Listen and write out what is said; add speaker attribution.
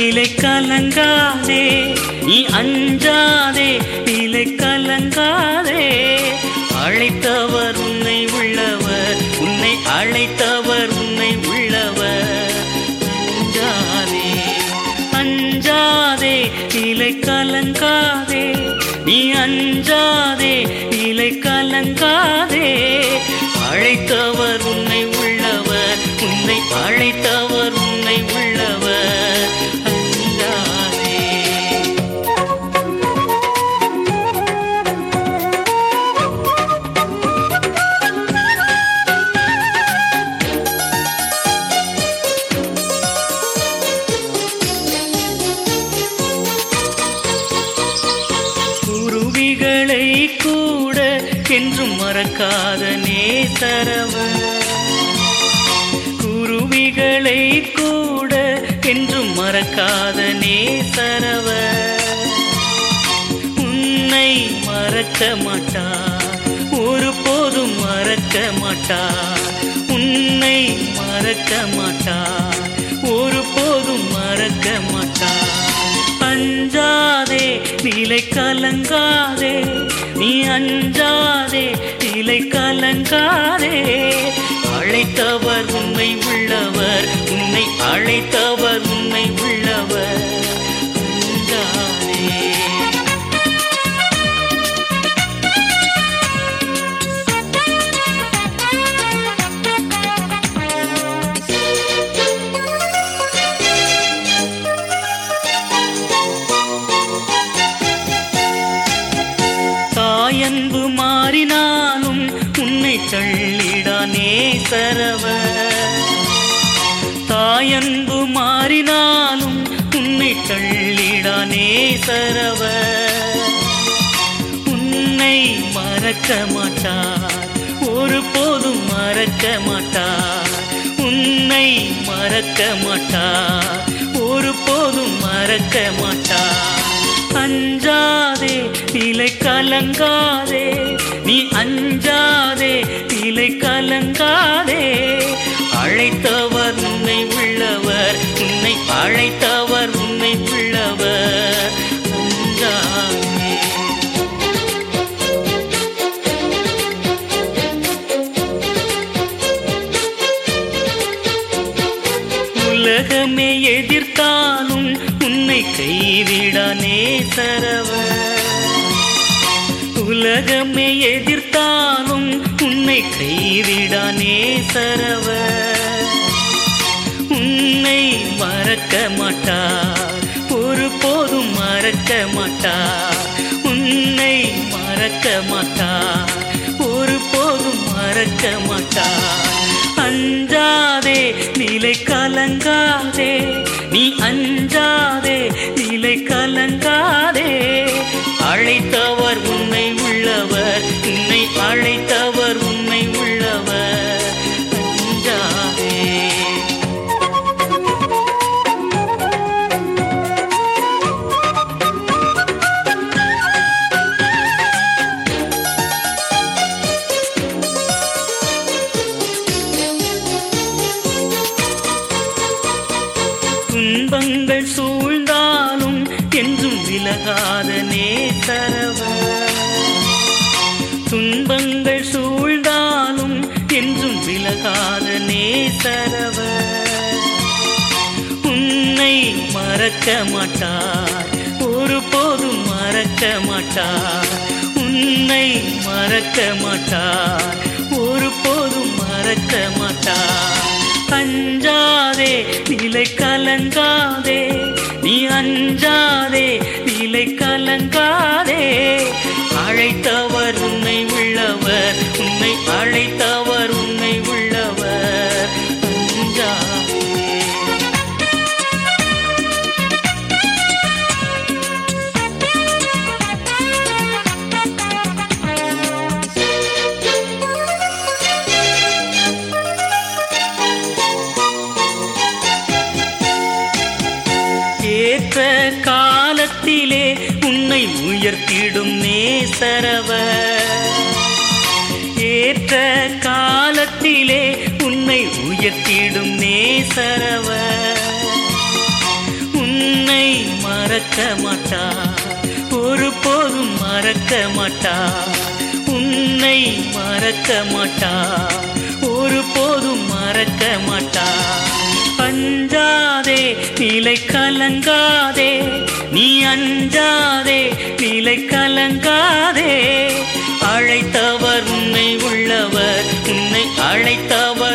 Speaker 1: நிலை கலங்காதே நீ அஞ்சாதே நிலை கலங்காதே அழைத்தவர் உன்னை உள்ளவர் உன்னை அழைத்தவர் உன்னை உள்ளவர் அஞ்சாதே அஞ்சாதே நிலை கலங்காதே நீ அஞ்சாதே நிலை கலங்காதே அழைத்தவர் உன்னை உள்ளவர் உன்னை அழைத்தவர் உன்னை உள்ளவர் அஞ்சாதே குருவிகளை கூட என்றும் மறக்காத நேசரவர் குருவிகளை கூட என்றும் மறக்காத நேசரவர் உன்னை மறக்க மாட்டார் ஒருபோதும் மறக்க மாட்டார் உன்னை மறக்க மாட்டார் ஒருபோதும் மறக்க மாட்டார் அஞ்சாதே நிலை கலங்காதே நீ அஞ்சாதே நிலை கலங்காதே அழைத்தவர் உண்மை உள்ளவர் உன்னை அழைத்தவர் உண்மை உள்ளவர் அஞ்சாதே தாயன்பு மாறினாலும் உன்னை தள்ளிடா நேசரவர் தாயன்பு மாறினாலும் உன்னை தள்ளிடா நேசரவர் உன்னை மறக்க மாட்டார் ஒருபோதும் மறக்க மாட்டார் உன்னை மறக்க மாட்டார் ஒருபோதும் மறக்க மாட்டார் அஞ்சாதே நிலை கலங்காதே நீ அஞ்சாதே நிலை கலங்காதே அழைத்தவர் உன்னை உள்ளவர் உன்னை அழைத்தவர் உன்னை உள்ளவர் அஞ்சாதே உலகமே எதிர்த்தாலும் உன்னை கைவிடா நேசரவர் உலகமே எதிர்த்தாலும் உன்னை கைவிடா நேசரவர் உன்னை மறக்க மாட்டார் ஒருபோதும் மறக்க மாட்டார் உன்னை மறக்க மாட்டார் ஒருபோதும் மறக்க மாட்டார் அஞ்சாதே நிலை கலங்காதே நீ அஞ்சாதே நிலை கலங்காதே அழைத்தவர் உன்னை உள்ளவர் உன்னை அழைத்தவர் உன்னை உள்ளவர் அஞ்சாதே துன்பங்கள் சூழ்ந்தாலும் என்றும் விலகாத நேசரவர் துன்பங்கள் சூழ்ந்தாலும் என்றும் விலகாத நேசரவர் உன்னை மறக்க மாட்டார் ஒருபோதும் மறக்க மாட்டார் உன்னை மறக்க மாட்டார் ஒருபோதும் மறக்க மாட்டார் அஞ்சாதே நிலை கலங்காதே நீ அஞ்சாதே நிலை கலங்காதே அழைத்தவர் உன்னை உள்ளவர் உன்னை அழைத்தவர் உன்னை உள்ளவர் அஞ்சாதே ஏற்ற காலத்திலே உன்னை உயர்த்திடும் நேசரவர் ஏற்ற காலத்திலே உன்னை உயர்த்திடும் நேசரவர் உன்னை மறக்க மாட்டா ஒரு போதும் மறக்க மாட்டா உன்னை மறக்க மாட்டா ஒரு போதும் மறக்க மாட்டா அஞ்சாதே நிலை கலங்காதே நீ அஞ்சாதே நிலை கலங்காதே அழைத்தவர் உன்னை உள்ளவர் உன்னை அழைத்தவர்